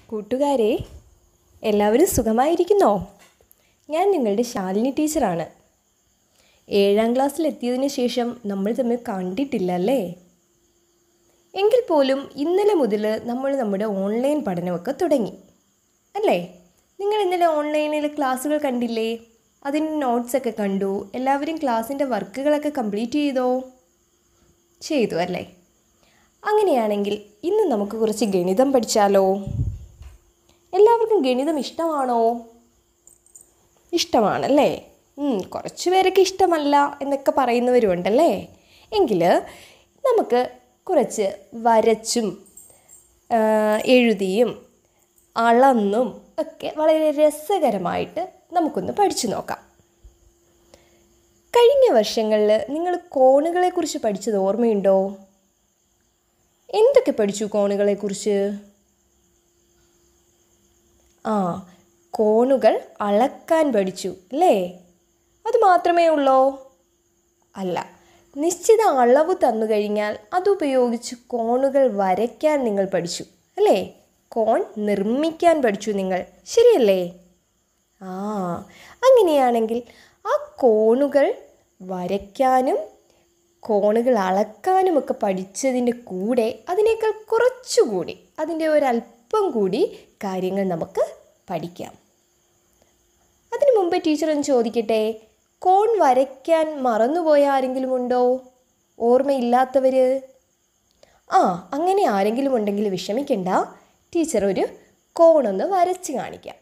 കൂട്ടുകാരെ എല്ലാവരും സുഖമായിരിക്കുന്നോ ഞാൻ നിങ്ങളുടെ ശാലിനി ടീച്ചറാണ് ഏഴാം ക്ലാസ്സിൽ എത്തിയതിന് ശേഷം നമ്മൾ തമ്മിൽ കണ്ടിട്ടില്ല അല്ലേ എങ്കിൽ പോലും ഇന്നലെ മുതൽ നമ്മൾ നമ്മുടെ ഓൺലൈൻ പഠനമൊക്കെ തുടങ്ങി അല്ലേ നിങ്ങൾ ഇന്നലെ ഓൺലൈനിൽ ക്ലാസ്സുകൾ കണ്ടില്ലേ അതിൻ്റെ നോട്ട്സൊക്കെ കണ്ടു എല്ലാവരും ക്ലാസ്സിൻ്റെ വർക്കുകളൊക്കെ കംപ്ലീറ്റ് ചെയ്തോ ചെയ്തു അല്ലേ അങ്ങനെയാണെങ്കിൽ ഇന്ന് നമുക്ക് കുറച്ച് ഗണിതം പഠിച്ചാലോ എല്ലാവർക്കും ഗണിതം ഇഷ്ടമാണോ ഇഷ്ടമാണല്ലേ ഉം, കുറച്ച് പേരൊക്കെ ഇഷ്ടമല്ല എന്നൊക്കെ പറയുന്നവരുണ്ടല്ലേ എങ്കിൽ നമുക്ക് കുറച്ച് വരച്ചും ആ, എഴുതിയും അളന്നും ഒക്കെ വളരെ രസകരമായിട്ട് നമുക്കൊന്ന് പഠിച്ചു നോക്കാം കഴിഞ്ഞ വർഷങ്ങളിൽ നിങ്ങൾ കോണുകളെക്കുറിച്ച് പഠിച്ചത് ഓർമ്മയുണ്ടോ എന്തൊക്കെ പഠിച്ചു കോണുകളെക്കുറിച്ച് ആ കോണുകൾ അളക്കാൻ പഠിച്ചു അല്ലേ അത് മാത്രമേ ഉള്ളോ അല്ല നിശ്ചിത അളവ് തന്നു കഴിഞ്ഞാൽ അതുപയോഗിച്ച് കോണുകൾ വരയ്ക്കാൻ നിങ്ങൾ പഠിച്ചു അല്ലേ കോൺ നിർമ്മിക്കാൻ പഠിച്ചു നിങ്ങൾ ശരിയല്ലേ ആ അങ്ങനെയാണെങ്കിൽ ആ കോണുകൾ വരയ്ക്കാനും കോണുകൾ അളക്കാനുമൊക്കെ പഠിച്ചതിൻ്റെ കൂടെ അതിനേക്കാൾ കുറച്ചുകൂടി അതിൻ്റെ ഒരല്പം കൂടി കാര്യങ്ങൾ നമുക്ക് പഠിക്കാം അതിനു മുമ്പ് ടീച്ചർ ഒന്ന് ചോദിക്കട്ടെ കോൺ വരയ്ക്കാൻ മറന്നുപോയ ആരെങ്കിലും ഉണ്ടോ ഓർമ്മയില്ലാത്തവർ ആ അങ്ങനെ ആരെങ്കിലും ഉണ്ടെങ്കിൽ വിഷമിക്കണ്ട ടീച്ചർ ഒരു കോണൊന്ന് വരച്ച് കാണിക്കാം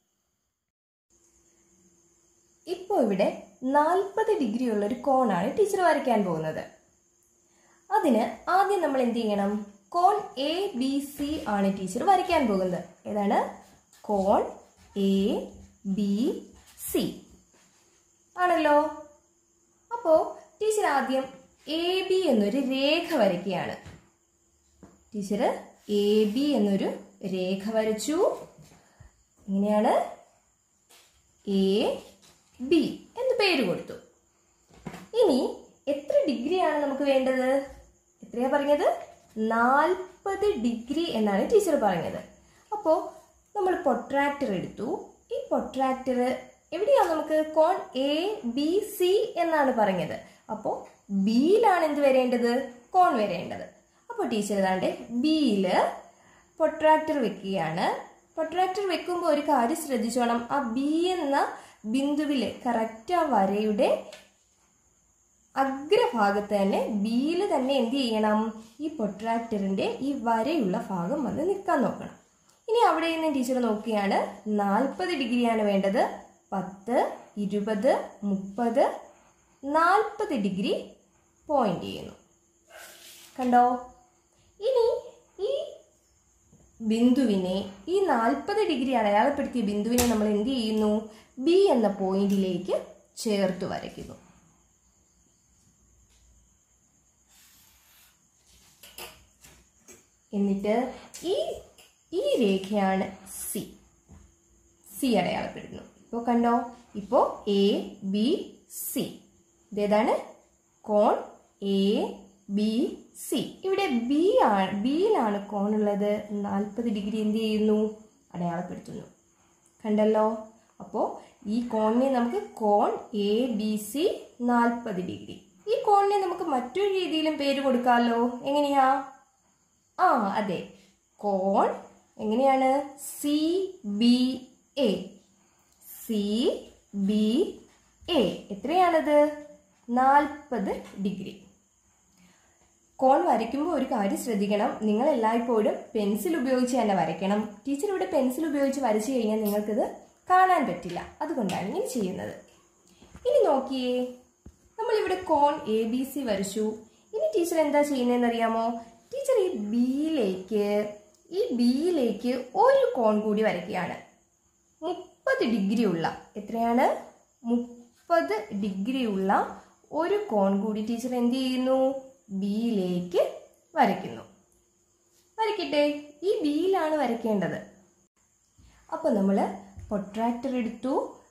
ഇപ്പോൾ ഇവിടെ നാൽപ്പത് ഡിഗ്രി ഉള്ള ഒരു കോണാണ് ടീച്ചർ വരയ്ക്കാൻ പോകുന്നത് അതിന് ആദ്യം നമ്മൾ എന്ത് ചെയ്യണം കോൺ എ ബി സി ആണ് ടീച്ചർ വരയ്ക്കാൻ പോകുന്നത് ഏതാണ് കോൺ എ ബി സി ആണല്ലോ അപ്പോൾ ടീച്ചർ ആദ്യം എ ബി എന്നൊരു രേഖ വരയ്ക്കുകയാണ് ടീച്ചർ എ ബി എന്നൊരു രേഖ വരച്ചു ഇങ്ങനെയാണ് എ ബി എന്ന് പേര് കൊടുത്തു ഇനി എത്ര ഡിഗ്രിയാണ് നമുക്ക് വേണ്ടത് എത്രയാ പറഞ്ഞത് നാൽപ്പത് ഡിഗ്രി എന്നാണ് ടീച്ചർ പറഞ്ഞത് അപ്പോൾ നമ്മൾ പൊട്രാക്ടർ എടുത്തു ഈ പൊട്രാക്ടർ എവിടെയാണ് നമുക്ക് കോൺ എ ബി സി എന്നാണ് പറഞ്ഞത് അപ്പോൾ ബിയിലാണ് എന്ത് വരേണ്ടത് കോൺ വരേണ്ടത് അപ്പോൾ ടീച്ചർ ഏതാണ്ട് ബിയിൽ പൊട്രാക്ടർ വെക്കുകയാണ് പൊട്രാക്ടർ വെക്കുമ്പോൾ ഒരു കാര്യം ശ്രദ്ധിച്ചോണം ആ ബി എന്ന ബിന്ദുവിൽ കറക്റ്റ് ആ വരയുടെ അഗ്രഭാഗത്ത് തന്നെ ബിയിൽ തന്നെ എന്ത് ചെയ്യണം ഈ പൊട്രാക്ടറിന്റെ ഈ വരയുള്ള ഭാഗം വന്ന് നിൽക്കാൻ നോക്കണം ഇനി അവിടെ നിന്ന് ടീച്ചർ നോക്കുകയാണ് നാൽപ്പത് ഡിഗ്രിയാണ് വേണ്ടത് പത്ത് ഇരുപത് മുപ്പത് നാൽപ്പത് ഡിഗ്രി പോയിന്റ് ചെയ്യുന്നു കണ്ടോ ഇനി ഈ ബിന്ദുവിനെ ഈ നാൽപ്പത് ഡിഗ്രി അടയാളപ്പെടുത്തിയ ബിന്ദുവിനെ നമ്മൾ എന്ത് ചെയ്യുന്നു ബി എന്ന പോയിന്റിലേക്ക് ചേർത്ത് വരയ്ക്കുന്നു എന്നിട്ട് ഈ ഈ രേഖയാണ് സി സി അടയാളപ്പെടുന്നു ഇപ്പോൾ കണ്ടോ ഇപ്പോൾ എ ബി സി ഇതേതാണ് കോൺ എ ബി സി ഇവിടെ ബി ആണ് ബിയിലാണ് കോൺ ഉള്ളത് നാൽപ്പത് ഡിഗ്രി എന്ത് ചെയ്യുന്നു അടയാളപ്പെടുത്തുന്നു കണ്ടല്ലോ അപ്പോൾ ഈ കോണിനെ നമുക്ക് കോൺ എ ബി സി നാൽപ്പത് ഡിഗ്രി ഈ കോണിനെ നമുക്ക് മറ്റൊരു രീതിയിലും പേര് കൊടുക്കാമല്ലോ എങ്ങനെയാ ആ അതെ കോൺ എങ്ങനെയാണ് C B A C B A എത്രയാണത് നാൽപ്പത് ഡിഗ്രി കോൺ വരയ്ക്കുമ്പോൾ ഒരു കാര്യം ശ്രദ്ധിക്കണം നിങ്ങൾ എല്ലായ്പ്പോഴും പെൻസിൽ ഉപയോഗിച്ച് തന്നെ വരയ്ക്കണം ടീച്ചർ ഇവിടെ പെൻസിൽ ഉപയോഗിച്ച് വരച്ചു കഴിഞ്ഞാൽ നിങ്ങൾക്കിത് കാണാൻ പറ്റില്ല അതുകൊണ്ടാണ് ഇങ്ങനെ ചെയ്യുന്നത് ഇനി നോക്കിയേ നമ്മളിവിടെ കോൺ എ ബി സി വരച്ചു ഇനി ടീച്ചർ എന്താ ചെയ്യുന്നതെന്ന് അറിയാമോ ടീച്ചർ ഈ ബിയിലേക്ക് ഈ ബിയിലേക്ക് ഒരു കോൺ കൂടി വരയ്ക്കുകയാണ് മുപ്പത് ഡിഗ്രി ഉള്ള എത്രയാണ് മുപ്പത് ഡിഗ്രി ഉള്ള ഒരു കോൺ കൂടി ടീച്ചർ എന്ത് ചെയ്യുന്നു ബിയിലേക്ക് വരയ്ക്കുന്നു വരയ്ക്കട്ടെ ഈ ബിയിലാണ് വരയ്ക്കേണ്ടത് അപ്പോൾ നമ്മൾ പൊട്രാക്ടർ എടുത്തു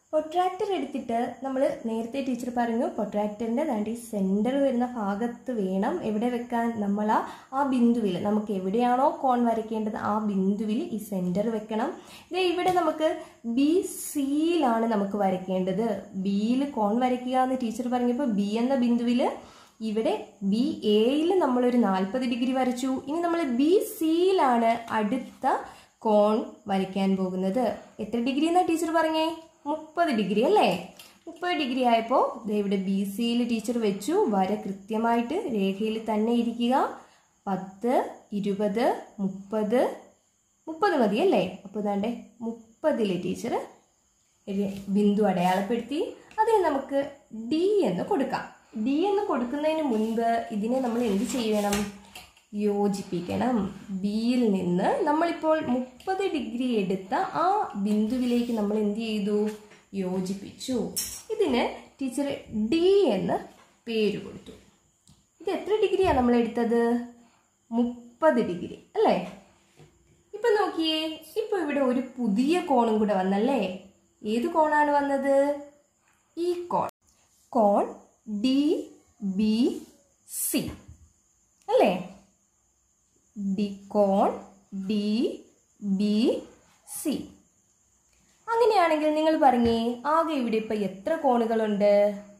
പ്രൊട്രാക്ടർ എടുത്തിട്ട് നമ്മൾ നേരത്തെ ടീച്ചർ പറഞ്ഞു പ്രൊട്രാക്ടറിൻ്റെ ദാണ്ടി സെൻറ്റർ വരുന്ന ഭാഗത്ത് വേണം എവിടെ വെക്കാൻ നമ്മൾ ആ ആ ബിന്ദുവിൽ നമുക്ക് എവിടെയാണോ കോൺ വരയ്ക്കേണ്ടത് ആ ബിന്ദുവിൽ ഈ സെൻറ്റർ വെക്കണം ഇത് ഇവിടെ നമുക്ക് ബി സിയിലാണ് നമുക്ക് വരയ്ക്കേണ്ടത് ബിയിൽ കോൺ വരയ്ക്കുക എന്ന് ടീച്ചർ പറഞ്ഞപ്പോൾ ബി എന്ന ബിന്ദുവിൽ ഇവിടെ ബി എയിൽ നമ്മളൊരു നാൽപ്പത് ഡിഗ്രി വരച്ചു ഇനി നമ്മൾ ബി സിയിലാണ് അടുത്ത കോൺ വരയ്ക്കാൻ പോകുന്നത് എത്ര ഡിഗ്രി എന്നാ ടീച്ചർ പറഞ്ഞേ മുപ്പത് ഡിഗ്രി അല്ലേ മുപ്പത് ഡിഗ്രി ആയപ്പോൾ ഇവിടെ ബി സിയിൽ ടീച്ചർ വെച്ചു വര കൃത്യമായിട്ട് രേഖയിൽ തന്നെ ഇരിക്കുക പത്ത് ഇരുപത് മുപ്പത് മുപ്പത് മതി അല്ലേ അപ്പോൾ ഇതാണ്ടേ മുപ്പതിൽ ടീച്ചർ ബിന്ദു അടയാളപ്പെടുത്തി അതിന് നമുക്ക് ഡി എന്ന് കൊടുക്കാം ഡി എന്ന് കൊടുക്കുന്നതിന് മുൻപ് ഇതിനെ നമ്മൾ എന്ത് ചെയ്യണം യോജിപ്പിക്കണം ബിയിൽ നിന്ന് നമ്മളിപ്പോൾ മുപ്പത് ഡിഗ്രി എടുത്ത ആ ബിന്ദുവിലേക്ക് നമ്മൾ എന്ത് ചെയ്തു യോജിപ്പിച്ചു ഇതിന് ടീച്ചർ ഡി എന്ന് പേര് കൊടുത്തു ഇത് എത്ര ഡിഗ്രിയാണ് നമ്മൾ എടുത്തത് മുപ്പത് ഡിഗ്രി അല്ലേ ഇപ്പൊ നോക്കിയേ ഇപ്പൊ ഇവിടെ ഒരു പുതിയ കോണും കൂടെ വന്നല്ലേ ഏത് കോണാണ് വന്നത് ഈ കോൺ കോൺ ഡി ബി സി അല്ലേ ഡി കോൺ ഡി ബി സി അങ്ങനെയാണെങ്കിൽ നിങ്ങൾ പറഞ്ഞേ ആകെ ഇവിടെ ഇപ്പൊ എത്ര കോണുകളുണ്ട്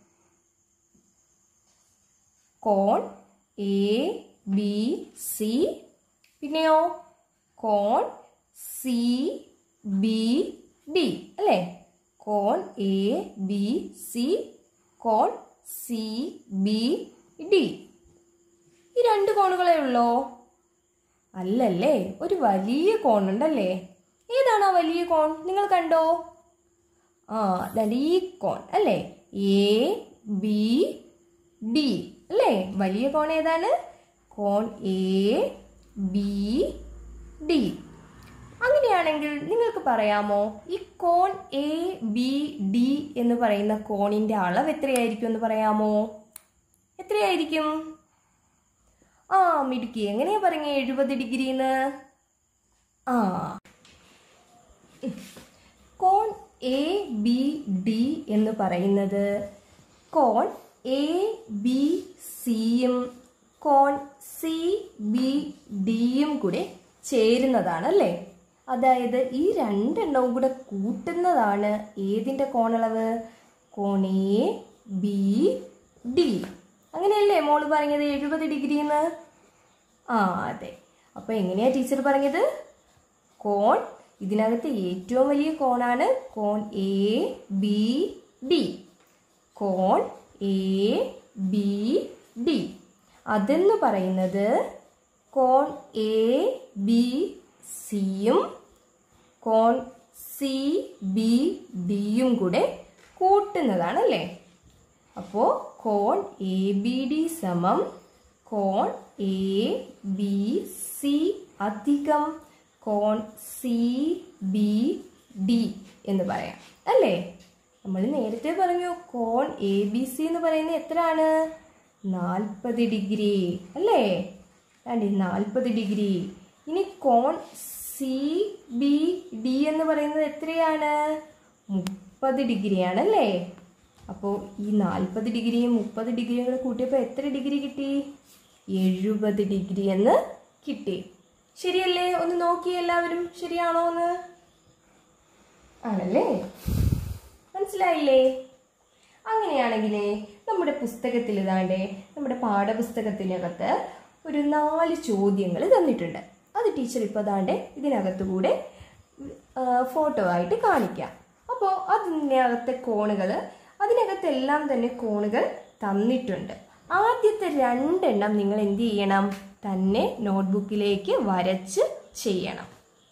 കോൺ എ ബി സി പിന്നെയോ കോൺ സി ബി ഡി അല്ലേ കോൺ എ ബി സി കോൺ സി ബി ഡി ഈ രണ്ട് കോണുകളേ ഉള്ളോ അല്ലല്ലേ ഒരു വലിയ കോൺ ഉണ്ടല്ലേ ഏതാണ് ആ വലിയ കോൺ നിങ്ങൾ കണ്ടോ ആ അതായത് ഈ കോൺ അല്ലേ എ ബി ഡി അല്ലേ വലിയ കോൺ ഏതാണ് കോൺ എ ബി ഡി അങ്ങനെയാണെങ്കിൽ നിങ്ങൾക്ക് പറയാമോ ഈ കോൺ എ ബി ഡി എന്ന് പറയുന്ന കോണിന്റെ അളവ് എത്രയായിരിക്കും എന്ന് പറയാമോ എത്രയായിരിക്കും ആ മിടുക്കി എങ്ങനെയാ പറഞ്ഞ എഴുപത് ഡിഗ്രിന്ന് ആ ഉം. കോൺ എ ബി ഡി എന്ന് പറയുന്നത് കോൺ എ ബി സിയും കോൺ സി ബി ഡിയും കൂടെ ചേരുന്നതാണ് അല്ലേ അതായത് ഈ രണ്ടെണ്ണവും കൂടെ കൂട്ടുന്നതാണ് ഏതിൻ്റെ കോണളവ് കോൺ എ ബി ഡി അങ്ങനെയല്ലേ മോള് പറഞ്ഞത് എഴുപത് ഡിഗ്രിന്ന് ആ അതെ അപ്പോൾ എങ്ങനെയാ ടീച്ചർ പറഞ്ഞത് കോൺ ഇതിനകത്ത് ഏറ്റവും വലിയ കോണാണ് കോൺ എ ബി ഡി കോൺ എ ബി ഡി അതെന്ന് പറയുന്നത് കോൺ എ ബി സിയും കോൺ സി ബി ഡിയും കൂടെ കൂട്ടുന്നതാണല്ലേ അപ്പോൾ കോൺ എ ബി ഡി സമം കോൺ എ ബി സി അധികം കോൺ സി ബി ഡി എന്ന് പറയാം അല്ലേ നമ്മൾ നേരത്തെ പറഞ്ഞു കോൺ എ ബി സി എന്ന് പറയുന്നത് എത്രയാണ് നാൽപ്പത് ഡിഗ്രി അല്ലേ ആണ്ടി നാൽപ്പത് ഡിഗ്രി ഇനി കോൺ സി ബി ഡി എന്ന് പറയുന്നത് എത്രയാണ് മുപ്പത് ഡിഗ്രിയാണ് അല്ലേ അപ്പോൾ ഈ നാൽപ്പത് ഡിഗ്രിയും മുപ്പത് ഡിഗ്രിയും കൂടെ കൂട്ടിയപ്പോൾ എത്ര ഡിഗ്രി കിട്ടി എഴുപത് ഡിഗ്രി എന്ന് കിട്ടി ശരിയല്ലേ ഒന്ന് നോക്കി എല്ലാവരും ശരിയാണോ എന്ന് ആണല്ലേ മനസ്സിലായില്ലേ അങ്ങനെയാണെങ്കിലേ നമ്മുടെ പുസ്തകത്തിൽ ഇതാണ്ടേ നമ്മുടെ പാഠപുസ്തകത്തിനകത്ത് ഒരു നാല് ചോദ്യങ്ങൾ തന്നിട്ടുണ്ട് അത് ടീച്ചർ ഇപ്പോൾ അതാണ്ട് ഇതിനകത്ത് കൂടെ ഫോട്ടോ ആയിട്ട് കാണിക്കാം അപ്പോൾ അതിനകത്തെ കോണുകൾ അതിനകത്തെല്ലാം തന്നെ കോണുകൾ തന്നിട്ടുണ്ട് ആദ്യത്തെ രണ്ടെണ്ണം നിങ്ങൾ എന്ത് ചെയ്യണം തന്നെ നോട്ട്ബുക്കിലേക്ക് വരച്ച് ചെയ്യണം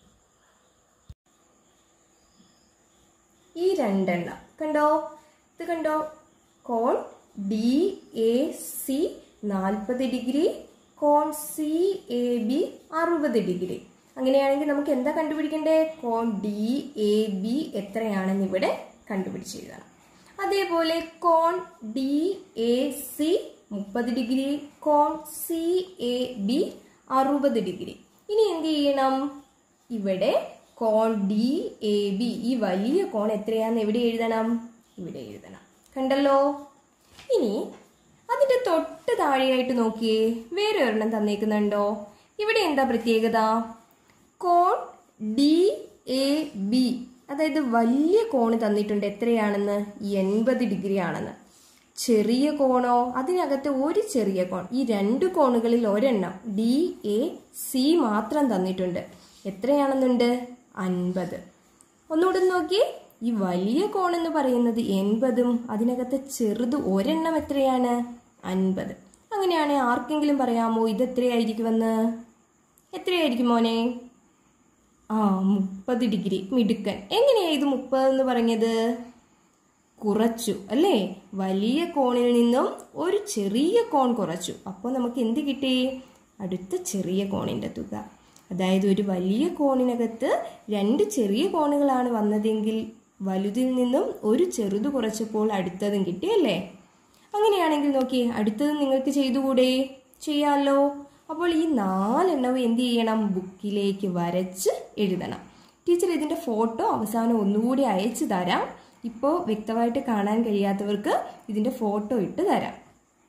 ഈ രണ്ടെണ്ണം കണ്ടോ ഇത് കണ്ടോ കോൺ ഡി എ സി നാൽപ്പത് ഡിഗ്രി കോൺ സി എ ബി അറുപത് ഡിഗ്രി അങ്ങനെയാണെങ്കിൽ നമുക്ക് എന്താ കണ്ടുപിടിക്കണ്ടേ കോൺ ഡി എ ബി എത്രയാണെന്ന് ഇവിടെ കണ്ടുപിടിച്ചെഴുതണം അതേപോലെ കോൺ ഡി എ സി മുപ്പത് ഡിഗ്രി കോൺ സി എ ബി അറുപത് ഡിഗ്രി ഇനി എന്ത് ചെയ്യണം ഇവിടെ കോൺ ഡി എ ബി ഈ വലിയ കോൺ എത്രയാന്ന് എവിടെ എഴുതണം ഇവിടെ എഴുതണം കണ്ടല്ലോ ഇനി അതിന്റെ തൊട്ട് താഴെയായിട്ട് നോക്കിയേ വേറെ ഒരെണ്ണം തന്നേക്കുന്നുണ്ടോ ഇവിടെ എന്താ പ്രത്യേകത കോൺ ഡി എ ബി അതായത് വലിയ കോണ് തന്നിട്ടുണ്ട് എത്രയാണെന്ന് എൺപത് ഡിഗ്രി ആണെന്ന് ചെറിയ കോണോ അതിനകത്ത് ഒരു ചെറിയ കോൺ ഈ രണ്ട് കോണുകളിൽ ഒരെണ്ണം ഡി എ സി മാത്രം തന്നിട്ടുണ്ട് എത്രയാണെന്നുണ്ട് അൻപത് ഒന്നുകൂടെ നോക്കി ഈ വലിയ കോൺ എന്ന് പറയുന്നത് എൺപതും അതിനകത്ത് ചെറുത് ഒരെണ്ണം എത്രയാണ് അൻപത് അങ്ങനെയാണെങ്കിൽ ആർക്കെങ്കിലും പറയാമോ ഇത് എത്രയായിരിക്കുമെന്ന് എത്രയായിരിക്കും മോനെ ആ മുപ്പത് ഡിഗ്രി മിടുക്കൻ എങ്ങനെയാ ഇത് മുപ്പത് എന്ന് പറഞ്ഞത് കുറച്ചു അല്ലേ വലിയ കോണിൽ നിന്നും ഒരു ചെറിയ കോൺ കുറച്ചു അപ്പോൾ നമുക്ക് എന്ത് കിട്ടി അടുത്ത ചെറിയ കോണിൻ്റെ തുക അതായത് ഒരു വലിയ കോണിനകത്ത് രണ്ട് ചെറിയ കോണുകളാണ് വന്നതെങ്കിൽ വലുതിൽ നിന്നും ഒരു ചെറുത് കുറച്ചപ്പോൾ അടുത്തതും കിട്ടിയല്ലേ അങ്ങനെയാണെങ്കിൽ നോക്കി അടുത്തത് നിങ്ങൾക്ക് ചെയ്തുകൂടെ ചെയ്യാമല്ലോ അപ്പോൾ ഈ നാലെണ്ണവും എന്ത് ചെയ്യണം ബുക്കിലേക്ക് വരച്ച് എഴുതണം ടീച്ചർ ഇതിൻ്റെ ഫോട്ടോ അവസാനം ഒന്നുകൂടി അയച്ചു തരാം ഇപ്പോൾ വ്യക്തമായിട്ട് കാണാൻ കഴിയാത്തവർക്ക് ഇതിൻ്റെ ഫോട്ടോ ഇട്ട് തരാം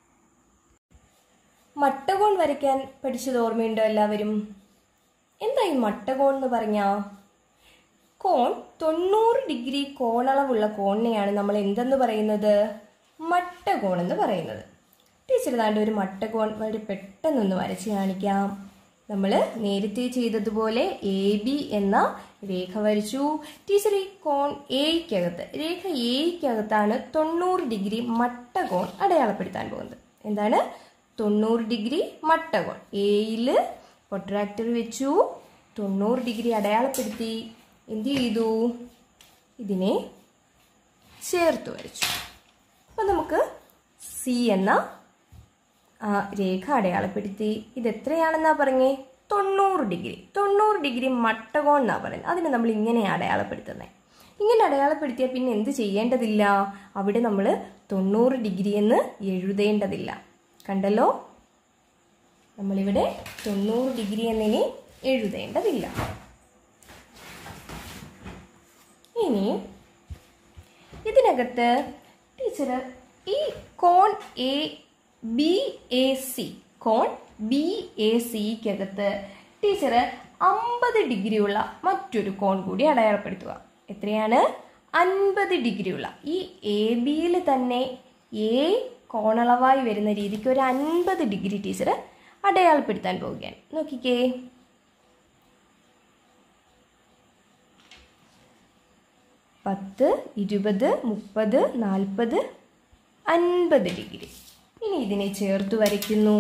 മട്ടകോൺ വരയ്ക്കാൻ പഠിച്ചത് ഓർമ്മയുണ്ടോ എല്ലാവരും എന്താ ഈ മട്ടകോൺ എന്ന് പറഞ്ഞാ കോൺ തൊണ്ണൂറ് ഡിഗ്രി കോണളവുള്ള കോണിനെയാണ് നമ്മൾ എന്തെന്ന് പറയുന്നത് മട്ടകോൺ എന്ന് പറയുന്നത് ടീച്ചർ താണ്ട് ഒരു മട്ടകോൺ വളരെ പെട്ടെന്നൊന്ന് വരച്ച് കാണിക്കാം നമ്മൾ നേരത്തെ ചെയ്തതുപോലെ എ ബി എന്ന രേഖ വരച്ചു ടീച്ചർ ഈ കോൺ എയ്ക്കകത്ത് രേഖ എയ്ക്കകത്താണ് തൊണ്ണൂറ് ഡിഗ്രി മട്ടകോൺ അടയാളപ്പെടുത്താൻ പോകുന്നത് എന്താണ് തൊണ്ണൂറ് ഡിഗ്രി മട്ടകോൺ എയിൽ പൊട്രാക്ടർ വെച്ചു തൊണ്ണൂറ് ഡിഗ്രി അടയാളപ്പെടുത്തി എന്ത് ചെയ്തു ഇതിനെ ചേർത്ത് വരച്ചു അപ്പോൾ നമുക്ക് സി എന്ന ആ രേഖ അടയാളപ്പെടുത്തി ഇത് എത്രയാണെന്നാ പറഞ്ഞേ തൊണ്ണൂറ് ഡിഗ്രി തൊണ്ണൂറ് ഡിഗ്രി മട്ടകോൺ എന്നാ പറയുന്നത് അതിന് നമ്മൾ ഇങ്ങനെ അടയാളപ്പെടുത്തുന്നത് ഇങ്ങനെ അടയാളപ്പെടുത്തിയാൽ പിന്നെ എന്ത് ചെയ്യേണ്ടതില്ല അവിടെ നമ്മൾ തൊണ്ണൂറ് ഡിഗ്രി എന്ന് എഴുതേണ്ടതില്ല കണ്ടല്ലോ നമ്മളിവിടെ തൊണ്ണൂറ് ഡിഗ്രി എന്നിനി എഴുതേണ്ടതില്ല ഇനി ഇതിനകത്ത് ടീച്ചർ ഈ കോൺ എ ബി എ സി കോൺ ബി എ സിക്കകത്ത് ടീച്ചർ അമ്പത് ഡിഗ്രിയുള്ള മറ്റൊരു കോൺ കൂടി അടയാളപ്പെടുത്തുക എത്രയാണ് അൻപത് ഡിഗ്രിയുള്ള ഈ എ ബിയിൽ തന്നെ എ കോണളവായി വരുന്ന രീതിക്ക് ഒരു അൻപത് ഡിഗ്രി ടീച്ചർ അടയാളപ്പെടുത്താൻ പോവുകയാണ് നോക്കിക്കേ പത്ത് ഇരുപത് മുപ്പത് നാൽപ്പത് അൻപത് ഡിഗ്രി ഇനി ഇതിനെ ചേർത്ത് വരയ്ക്കുന്നു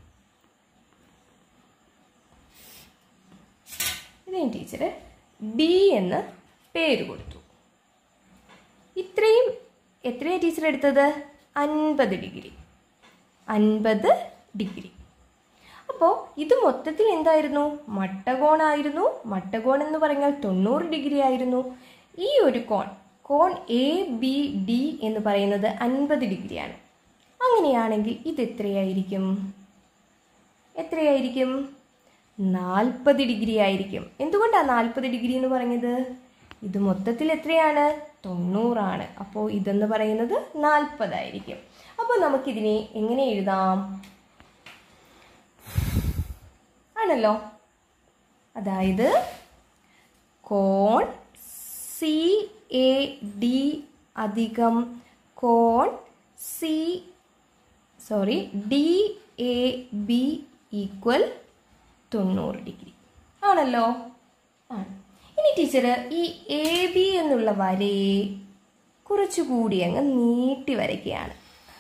ഇതിന് ടീച്ചർ ഡി എന്ന് പേര് കൊടുത്തു ഇത്രയും എത്രയാണ് ടീച്ചർ എടുത്തത് അൻപത് ഡിഗ്രി അൻപത് ഡിഗ്രി അപ്പോൾ ഇത് മൊത്തത്തിൽ എന്തായിരുന്നു മട്ടകോണായിരുന്നു മട്ടകോൺ എന്ന് പറഞ്ഞാൽ തൊണ്ണൂറ് ഡിഗ്രി ആയിരുന്നു ഈ ഒരു കോൺ കോൺ എ ബി ഡി എന്ന് പറയുന്നത് അൻപത് ഡിഗ്രിയാണ് അങ്ങനെയാണെങ്കിൽ ഇത് എത്രയായിരിക്കും എത്രയായിരിക്കും നാൽപ്പത് ഡിഗ്രി ആയിരിക്കും എന്തുകൊണ്ടാണ് നാൽപ്പത് ഡിഗ്രി എന്ന് പറഞ്ഞത് ഇത് മൊത്തത്തിൽ എത്രയാണ് തൊണ്ണൂറാണ് അപ്പോൾ ഇതെന്ന് പറയുന്നത് നാൽപ്പതായിരിക്കും അപ്പോൾ നമുക്കിതിനെ എങ്ങനെ എഴുതാം ആണല്ലോ അതായത് കോൺ സി എ ഡി അധികം കോൺ C sorry D A B equal തൊണ്ണൂറ് ഡിഗ്രി ആണല്ലോ ആണ് ഇനി ടീച്ചർ ഈ എ ബി എന്നുള്ള വരയെ കുറച്ചുകൂടി അങ്ങ് നീട്ടി വരയ്ക്കുകയാണ്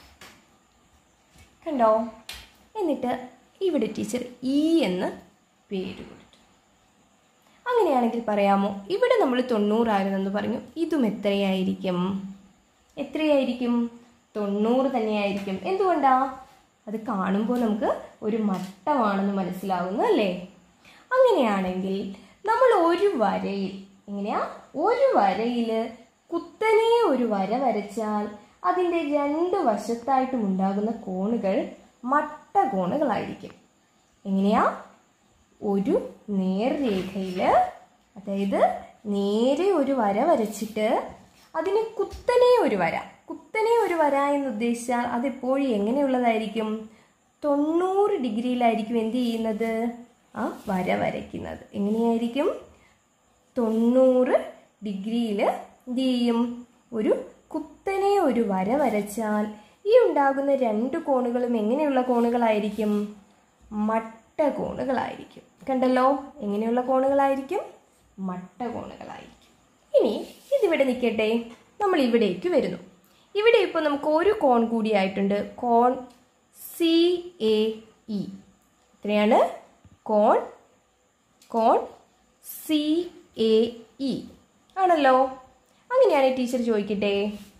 കണ്ടോ എന്നിട്ട് ഇവിടെ ടീച്ചർ ഇ എന്ന് പേര് കൊടുത്തു അങ്ങനെയാണെങ്കിൽ പറയാമോ ഇവിടെ നമ്മൾ തൊണ്ണൂറായിരുന്നെന്ന് പറഞ്ഞു ഇതും എത്രയായിരിക്കും എത്രയായിരിക്കും തൊണ്ണൂറ് തന്നെയായിരിക്കും എന്തുകൊണ്ടാ അത് കാണുമ്പോൾ നമുക്ക് ഒരു മട്ടമാണെന്ന് മനസ്സിലാവുന്നു അല്ലേ അങ്ങനെയാണെങ്കിൽ നമ്മൾ ഒരു വരയിൽ എങ്ങനെയാ ഒരു വരയിൽ കുത്തനെ ഒരു വര വരച്ചാൽ അതിൻ്റെ രണ്ട് വശത്തായിട്ടും ഉണ്ടാകുന്ന കോണുകൾ മട്ട കോണുകളായിരിക്കും എങ്ങനെയാ ഒരു നേർരേഖയിൽ അതായത് നേരെ ഒരു വര വരച്ചിട്ട് അതിന് കുത്തനെ ഒരു വര കുത്തനെ ഒരു വര എന്ന് ഉദ്ദേശിച്ചാൽ അതെപ്പോഴും എങ്ങനെയുള്ളതായിരിക്കും തൊണ്ണൂറ് ഡിഗ്രിയിലായിരിക്കും എന്ത് ചെയ്യുന്നത് ആ വര വരയ്ക്കുന്നത് എങ്ങനെയായിരിക്കും തൊണ്ണൂറ് ഡിഗ്രിയിൽ എന്ത് ചെയ്യും ഒരു കുത്തനെ ഒരു വര വരച്ചാൽ ഈ ഉണ്ടാകുന്ന രണ്ട് കോണുകളും എങ്ങനെയുള്ള കോണുകളായിരിക്കും മട്ട കോണുകളായിരിക്കും കണ്ടല്ലോ എങ്ങനെയുള്ള കോണുകളായിരിക്കും മട്ട കോണുകളായിരിക്കും ഇനി ഇതിവിടെ നിൽക്കട്ടെ നമ്മൾ ഇവിടേക്ക് വരുന്നു ഇവിടെ ഇപ്പോൾ നമുക്ക് ഒരു കോൺ കൂടിയായിട്ടുണ്ട് കോൺ സി എ ഇ എത്രയാണ് കോൺ കോൺ സി എ ഇ ആണല്ലോ അങ്ങനെയാണ് ടീച്ചർ ചോദിക്കട്ടെ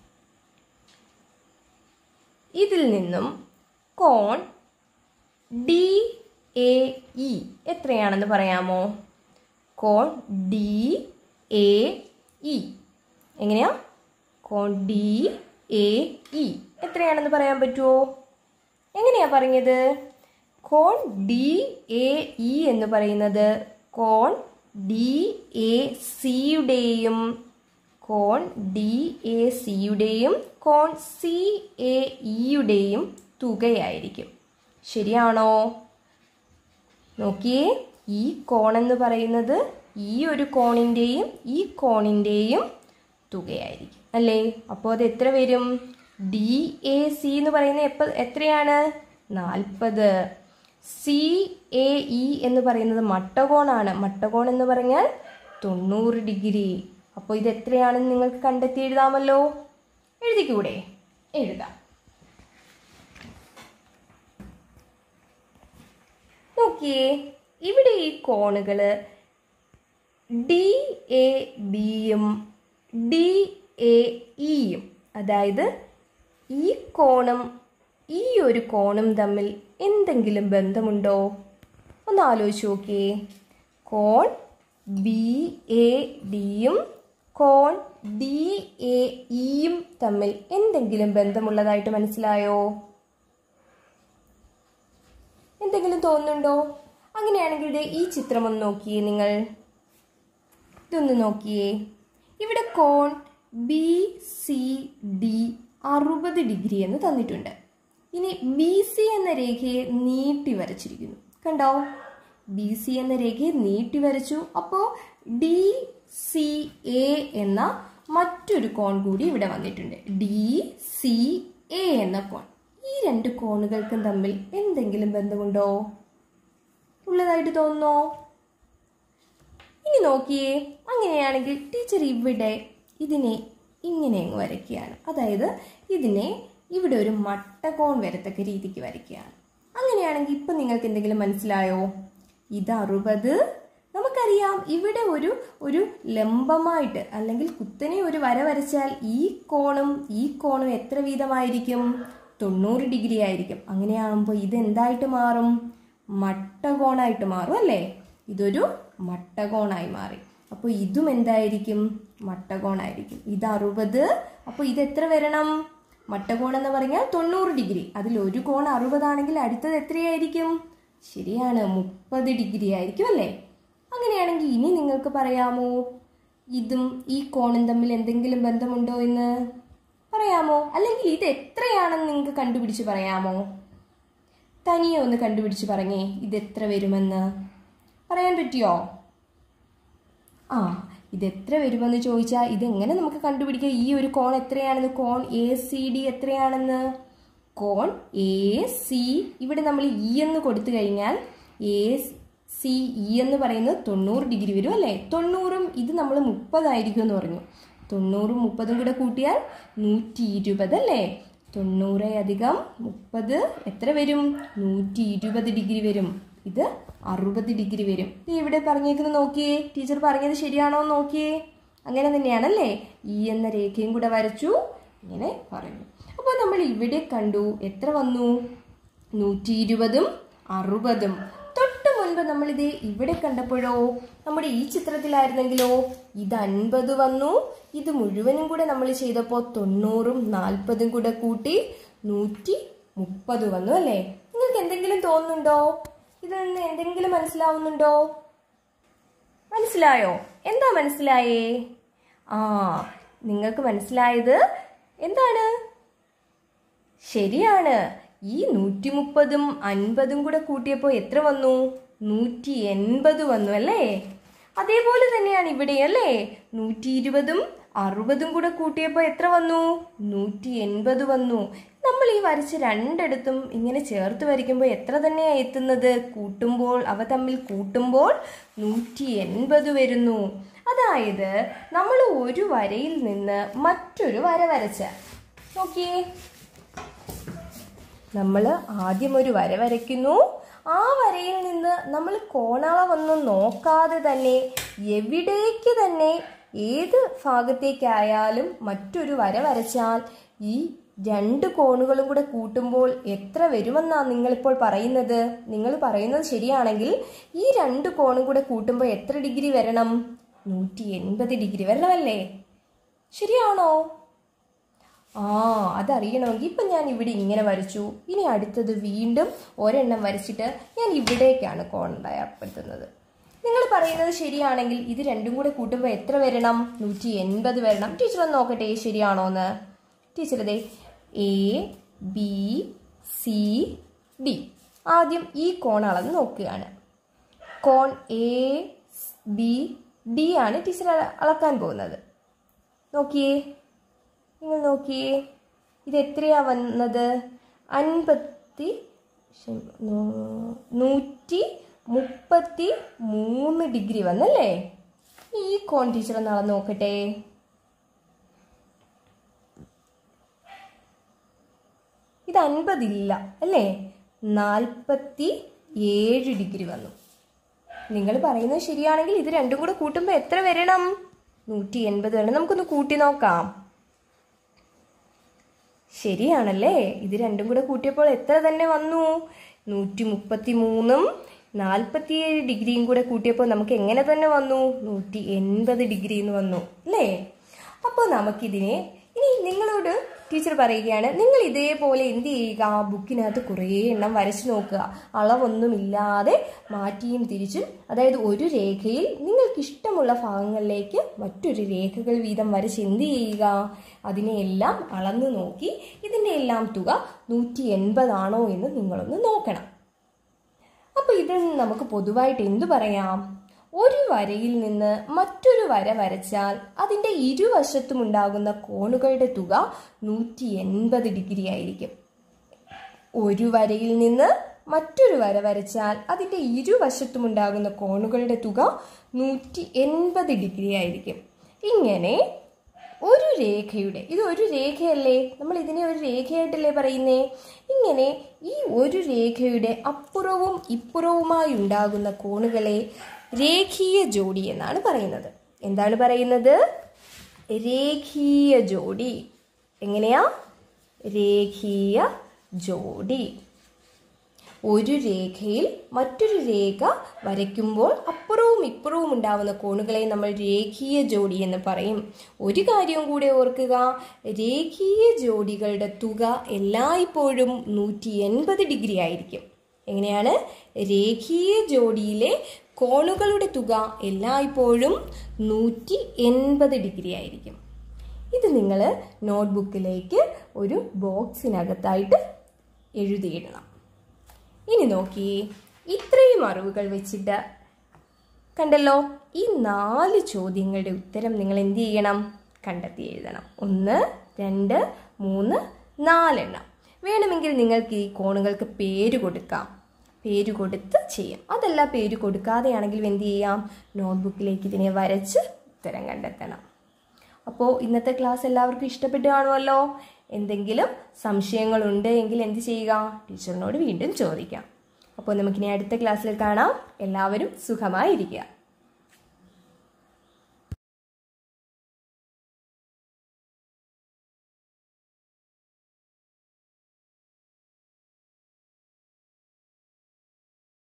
ഇതിൽ നിന്നും കോൺ ഡി എ ഇ എത്രയാണെന്ന് പറയാമോ കോൺ ഡി എ ഇ എങ്ങനെയാ കോൺ ഡി എ ഇ എത്രയാണെന്ന് പറയാൻ പറ്റുമോ എങ്ങനെയാ പറഞ്ഞത് കോൺ ഡി എ ഇ എന്ന് പറയുന്നത് കോൺ ഡി എ സിയുടെയും കോൺ ഡി എ സിയുടെയും കോൺ സി എ ഇയുടെയും തുകയായിരിക്കും ശരിയാണോ നോക്കിയേ ഈ കോൺ എന്ന് പറയുന്നത് ഈ ഒരു കോണിൻ്റെയും ഈ കോണിൻ്റെയും തുകയായിരിക്കും അല്ലേ അപ്പോൾ അത് എത്ര വരും ഡി എ സി എന്ന് പറയുന്നത് എപ്പോൾ എത്രയാണ് നാൽപ്പത് സി എ ഇ എന്ന് പറയുന്നത് മട്ടകോണാണ് മട്ടകോൺ എന്ന് പറഞ്ഞാൽ തൊണ്ണൂറ് ഡിഗ്രി അപ്പോൾ ഇത് എത്രയാണെന്ന് നിങ്ങൾക്ക് കണ്ടെത്തി എഴുതാമല്ലോ എഴുതിക്കൂടെ എഴുതാം നോക്കിയേ ഇവിടെ ഈ കോണുകൾ ഡി എ ബിയും ഡി എ ഇയും അതായത് ഈ കോണും ഈ ഒരു കോണും തമ്മിൽ എന്തെങ്കിലും ബന്ധമുണ്ടോ ഒന്ന് ആലോചിച്ച് നോക്കിയേ കോൺ ബി എ ഡിയും കോൺ ഡി എ ഇയും തമ്മിൽ എന്തെങ്കിലും ബന്ധമുള്ളതായിട്ട് മനസ്സിലായോ എന്തെങ്കിലും തോന്നുന്നുണ്ടോ അങ്ങനെയാണെങ്കിൽ ദേ ഈ ചിത്രം ഒന്ന് നോക്കിയേ നിങ്ങൾ ഇതൊന്ന് നോക്കിയേ ഇവിടെ കോൺ ബി സി ഡി അറുപത് ഡിഗ്രി എന്ന് തന്നിട്ടുണ്ട് ഇനി ബി സി എന്ന രേഖയെ നീട്ടി വരച്ചിരിക്കുന്നു കണ്ടോ ബി സി എന്ന രേഖയെ നീട്ടി വരച്ചു അപ്പോൾ ഡി സി എ എന്ന മറ്റൊരു കോൺ കൂടി ഇവിടെ വന്നിട്ടുണ്ട് ഡി സി എ എന്ന കോൺ ഈ രണ്ട് കോണുകൾക്കും തമ്മിൽ എന്തെങ്കിലും ബന്ധമുണ്ടോ ഉള്ളതായിട്ട് തോന്നുന്നോ ഇനി നോക്കിയേ അങ്ങനെയാണെങ്കിൽ ടീച്ചർ ഇവിടെ ഇതിനെ ഇങ്ങനെ അങ്ങ് വരയ്ക്കുകയാണ് അതായത് ഇതിനെ ഇവിടെ ഒരു മട്ടകോൺ വരത്തക്ക രീതിക്ക് വരയ്ക്കുകയാണ് അങ്ങനെയാണെങ്കിൽ ഇപ്പം നിങ്ങൾക്ക് എന്തെങ്കിലും മനസ്സിലായോ ഇത് അറുപത് നമുക്കറിയാം ഇവിടെ ഒരു ഒരു ലംബമായിട്ട് അല്ലെങ്കിൽ കുത്തനെ ഒരു വര വരച്ചാൽ ഈ കോണും ഈ കോണും എത്ര വീതമായിരിക്കും തൊണ്ണൂറ് ഡിഗ്രി ആയിരിക്കും അങ്ങനെയാകുമ്പോൾ ഇത് എന്തായിട്ട് മാറും മട്ടകോണായിട്ട് മാറും അല്ലേ ഇതൊരു മട്ടകോണായി മാറി അപ്പോൾ ഇതും എന്തായിരിക്കും മട്ടകോണായിരിക്കും ഇത് അറുപത് അപ്പോൾ ഇത് എത്ര വരണം മട്ടകോൺ എന്ന് പറഞ്ഞാൽ തൊണ്ണൂറ് ഡിഗ്രി അതിൽ ഒരു കോൺ അറുപതാണെങ്കിൽ അടുത്തത് എത്രയായിരിക്കും ശരിയാണ് മുപ്പത് ഡിഗ്രി ആയിരിക്കും അല്ലേ അങ്ങനെയാണെങ്കിൽ ഇനി നിങ്ങൾക്ക് പറയാമോ ഇതും ഈ കോണും തമ്മിൽ എന്തെങ്കിലും ബന്ധമുണ്ടോ എന്ന് പറയാമോ അല്ലെങ്കിൽ ഇത് എത്രയാണെന്ന് നിങ്ങൾക്ക് കണ്ടുപിടിച്ച് പറയാമോ തനിയെ ഒന്ന് കണ്ടുപിടിച്ച് പറഞ്ഞേ ഇത് എത്ര വരുമെന്ന് പറയാൻ പറ്റിയോ ആ ഇത് എത്ര വരുമെന്ന് ചോദിച്ചാൽ ഇതെങ്ങനെ നമുക്ക് കണ്ടുപിടിക്കാം ഈ ഒരു കോൺ എത്രയാണെന്ന് കോൺ എ സി ഡി എത്രയാണെന്ന് കോൺ എ സി ഇവിടെ നമ്മൾ ഇ എന്ന് കൊടുത്തു കഴിഞ്ഞാൽ എ സി ഇ എന്ന് പറയുന്നത് തൊണ്ണൂറ് ഡിഗ്രി വരും അല്ലേ തൊണ്ണൂറും ഇത് നമ്മൾ മുപ്പതായിരിക്കും എന്ന് പറഞ്ഞു തൊണ്ണൂറും മുപ്പതും കൂടെ കൂട്ടിയാൽ നൂറ്റി ഇരുപത് അല്ലേ തൊണ്ണൂറ് അധികം മുപ്പത് എത്ര വരും നൂറ്റി ഇരുപത് ഡിഗ്രി വരും ഇത് അറുപത് ഡിഗ്രി വരും ഇത് ഇവിടെ പറഞ്ഞേക്കുന്നത് നോക്കിയേ ടീച്ചർ പറഞ്ഞത് ശരിയാണോ എന്ന് നോക്കിയേ അങ്ങനെ തന്നെയാണല്ലേ ഈ എന്ന രേഖയും കൂടെ വരച്ചു ഇങ്ങനെ പറഞ്ഞു അപ്പോൾ നമ്മൾ ഇവിടെ കണ്ടു എത്ര വന്നു നൂറ്റി ഇരുപതും അറുപതും തൊട്ട് മുൻപ് നമ്മളിത് ഇവിടെ കണ്ടപ്പോഴോ നമ്മുടെ ഈ ചിത്രത്തിലായിരുന്നെങ്കിലോ ഇത് അൻപത് വന്നു ഇത് മുഴുവനും കൂടെ നമ്മൾ ചെയ്തപ്പോൾ തൊണ്ണൂറും നാൽപ്പതും കൂടെ കൂട്ടി നൂറ്റി മുപ്പത് വന്നു അല്ലേ നിങ്ങൾക്ക് എന്തെങ്കിലും തോന്നുന്നുണ്ടോ ഇതിൽ നിന്ന് എന്തെങ്കിലും മനസ്സിലാവുന്നുണ്ടോ മനസ്സിലായോ എന്താ മനസ്സിലായേ ആ നിങ്ങൾക്ക് മനസ്സിലായത് എന്താണ് ശരിയാണ് ഈ നൂറ്റി മുപ്പതും അൻപതും കൂടെ കൂട്ടിയപ്പോൾ എത്ര വന്നു നൂറ്റി എൺപത് വന്നു അല്ലേ അതേപോലെ തന്നെയാണ് ഇവിടെ അല്ലേ നൂറ്റി ഇരുപതും അറുപതും കൂടെ കൂട്ടിയപ്പോൾ എത്ര വന്നു നൂറ്റി എൺപത് വന്നു നമ്മൾ ഈ വരച്ച് രണ്ടിടത്തും ഇങ്ങനെ ചേർത്ത് വരയ്ക്കുമ്പോൾ എത്ര തന്നെയാണ് എത്തുന്നത് കൂട്ടുമ്പോൾ അവ തമ്മിൽ കൂട്ടുമ്പോൾ നൂറ്റി എൺപത് വരുന്നു അതായത് നമ്മൾ ഒരു വരയിൽ നിന്ന് മറ്റൊരു വര വരച്ച നോക്കിയേ നമ്മൾ ആദ്യം ഒരു വര വരയ്ക്കുന്നു ആ വരയിൽ നിന്ന് നമ്മൾ കോണളവൊന്നും നോക്കാതെ തന്നെ എവിടേക്ക് തന്നെ ഏത് ഭാഗത്തേക്കായാലും മറ്റൊരു വര വരച്ചാൽ ഈ രണ്ട് കോണുകളും കൂടെ കൂട്ടുമ്പോൾ എത്ര വരുമെന്നാണ് നിങ്ങളിപ്പോൾ പറയുന്നത് നിങ്ങൾ പറയുന്നത് ശരിയാണെങ്കിൽ ഈ രണ്ട് കോണും കൂടെ കൂട്ടുമ്പോൾ എത്ര ഡിഗ്രി വരണം നൂറ്റി എൺപത് ഡിഗ്രി വരണമല്ലേ ശരിയാണോ ആ അതറിയണമെങ്കിൽ ഇപ്പം ഞാൻ ഇവിടെ ഇങ്ങനെ വരച്ചു ഇനി അടുത്തത് വീണ്ടും ഒരെണ്ണം വരച്ചിട്ട് ഞാൻ ഇവിടേക്കാണ് കോൺ ഉണ്ടായപ്പെടുത്തുന്നത് നിങ്ങൾ പറയുന്നത് ശരിയാണെങ്കിൽ ഇത് രണ്ടും കൂടെ കൂട്ടുമ്പോൾ എത്ര വരണം നൂറ്റി എൺപത് വരണം ടീച്ചർ ഒന്ന് നോക്കട്ടെ ശരിയാണോ എന്ന് ടീച്ചർ ഇതേ എ ബി സി ഡി ആദ്യം ഈ കോൺ അളന്ന് നോക്കുകയാണ് കോൺ എ ബി ഡി ആണ് ടീച്ചർ അളക്കാൻ പോകുന്നത് നോക്കിയേ നിങ്ങൾ നോക്കിയേ ഇത് എത്രയാ വന്നത് അൻപത്തി ക്ഷമ- നൂ- നൂറ്റി മുപ്പത്തി മൂന്ന് ഡിഗ്രി വന്നല്ലേ ഈ കോൺ ടീച്ചർ ഒന്ന് അളന്ന് നോക്കട്ടെ ഇത് അൻപതില്ല അല്ലേ നാൽപ്പത്തി ഏഴ് ഡിഗ്രി വന്നു നിങ്ങൾ പറയുന്നത് ശരിയാണെങ്കിൽ ഇത് രണ്ടും കൂടെ കൂട്ടുമ്പോൾ എത്ര വരണം നൂറ്റി എൺപത് വരണം നമുക്കൊന്ന് കൂട്ടി നോക്കാം ശരിയാണല്ലേ ഇത് രണ്ടും കൂടെ കൂട്ടിയപ്പോൾ എത്ര തന്നെ വന്നു നൂറ്റി മുപ്പത്തി മൂന്നും നാൽപ്പത്തിയേഴ് ഡിഗ്രിയും കൂടെ കൂട്ടിയപ്പോൾ നമുക്ക് എങ്ങനെ തന്നെ വന്നു നൂറ്റി എൺപത് ഡിഗ്രി എന്ന് വന്നു അല്ലേ അപ്പോൾ നമുക്കിതിനെ ഇനി നിങ്ങളോട് ടീച്ചർ പറയുകയാണ് നിങ്ങൾ ഇതേപോലെ എന്ത് ചെയ്യുക ബുക്കിനകത്ത് കുറേ എണ്ണം വരച്ചു നോക്കുക അളവൊന്നുമില്ലാതെ മാറ്റിയും തിരിച്ചും അതായത് ഒരു രേഖയിൽ നിങ്ങൾക്ക് ഇഷ്ടമുള്ള ഭാഗങ്ങളിലേക്ക് മറ്റൊരു രേഖകൾ വീതം വരച്ച് എന്ത് ചെയ്യുക അതിനെയെല്ലാം അളന്നു നോക്കി ഇതിൻ്റെ എല്ലാം തുക നൂറ്റി എൺപതാണോ എന്ന് നിങ്ങളൊന്ന് നോക്കണം അപ്പോൾ ഇതിൽ നിന്ന് നമുക്ക് പൊതുവായിട്ട് എന്തു പറയാം ഒരു വരയിൽ നിന്ന് മറ്റൊരു വര വരച്ചാൽ അതിൻ്റെ ഇരുവശത്തും ഉണ്ടാകുന്ന കോണുകളുടെ തുക നൂറ്റി എൺപത് ഡിഗ്രി ആയിരിക്കും ഒരു വരയിൽ നിന്ന് മറ്റൊരു വര വരച്ചാൽ അതിൻ്റെ ഇരുവശത്തും ഉണ്ടാകുന്ന കോണുകളുടെ തുക നൂറ്റി എൺപത് ഡിഗ്രി ആയിരിക്കും ഇങ്ങനെ ഒരു രേഖയുടെ ഇത് ഒരു രേഖയല്ലേ നമ്മൾ ഇതിനെ ഒരു രേഖയായിട്ടല്ലേ പറയുന്നേ ഇങ്ങനെ ഈ ഒരു രേഖയുടെ അപ്പുറവും ഇപ്പുറവുമായി ഉണ്ടാകുന്ന കോണുകളെ രേഖീയ ജോഡി എന്നാണ് പറയുന്നത് എന്താണ് പറയുന്നത് രേഖീയ ജോഡി എങ്ങനെയാ രേഖീയ ജോഡി ഒരു രേഖയിൽ മറ്റൊരു രേഖ വരയ്ക്കുമ്പോൾ അപ്പുറവും ഇപ്പുറവും ഉണ്ടാവുന്ന കോണുകളെ നമ്മൾ രേഖീയ ജോഡി എന്ന് പറയും ഒരു കാര്യവും കൂടെ ഓർക്കുക രേഖീയ ജോഡികളുടെ തുക എല്ലായ്പ്പോഴും നൂറ്റി എൺപത് ഡിഗ്രി ആയിരിക്കും എങ്ങനെയാണ് രേഖീയ ജോഡിയിലെ കോണുകളുടെ തുക എല്ലായ്പ്പോഴും നൂറ്റി എൺപത് ഡിഗ്രി ആയിരിക്കും ഇത് നിങ്ങൾ നോട്ട്ബുക്കിലേക്ക് ഒരു ബോക്സിനകത്തായിട്ട് എഴുതിയിടണം ഇനി നോക്കിയേ ഇത്രയും അറിവുകൾ വെച്ചിട്ട് കണ്ടല്ലോ ഈ നാല് ചോദ്യങ്ങളുടെ ഉത്തരം നിങ്ങൾ എന്ത് ചെയ്യണം കണ്ടെത്തി എഴുതണം ഒന്ന് രണ്ട് മൂന്ന് നാലെണ്ണം വേണമെങ്കിൽ നിങ്ങൾക്ക് ഈ കോണുകൾക്ക് പേര് കൊടുക്കാം പേര് കൊടുത്ത് ചെയ്യാം അതല്ല പേര് കൊടുക്കാതെയാണെങ്കിൽ എന്ത് ചെയ്യാം നോട്ട്ബുക്കിലേക്ക് ഇതിനെ വരച്ച് ഉത്തരം കണ്ടെത്തണം അപ്പോൾ ഇന്നത്തെ ക്ലാസ് എല്ലാവർക്കും ഇഷ്ടപ്പെട്ടു കാണുമല്ലോ എന്തെങ്കിലും സംശയങ്ങളുണ്ട് എങ്കിൽ എന്ത് ചെയ്യുക ടീച്ചറിനോട് വീണ്ടും ചോദിക്കാം അപ്പോൾ നമുക്കിനി അടുത്ത ക്ലാസ്സിൽ കാണാം എല്ലാവരും സുഖമായിരിക്കുക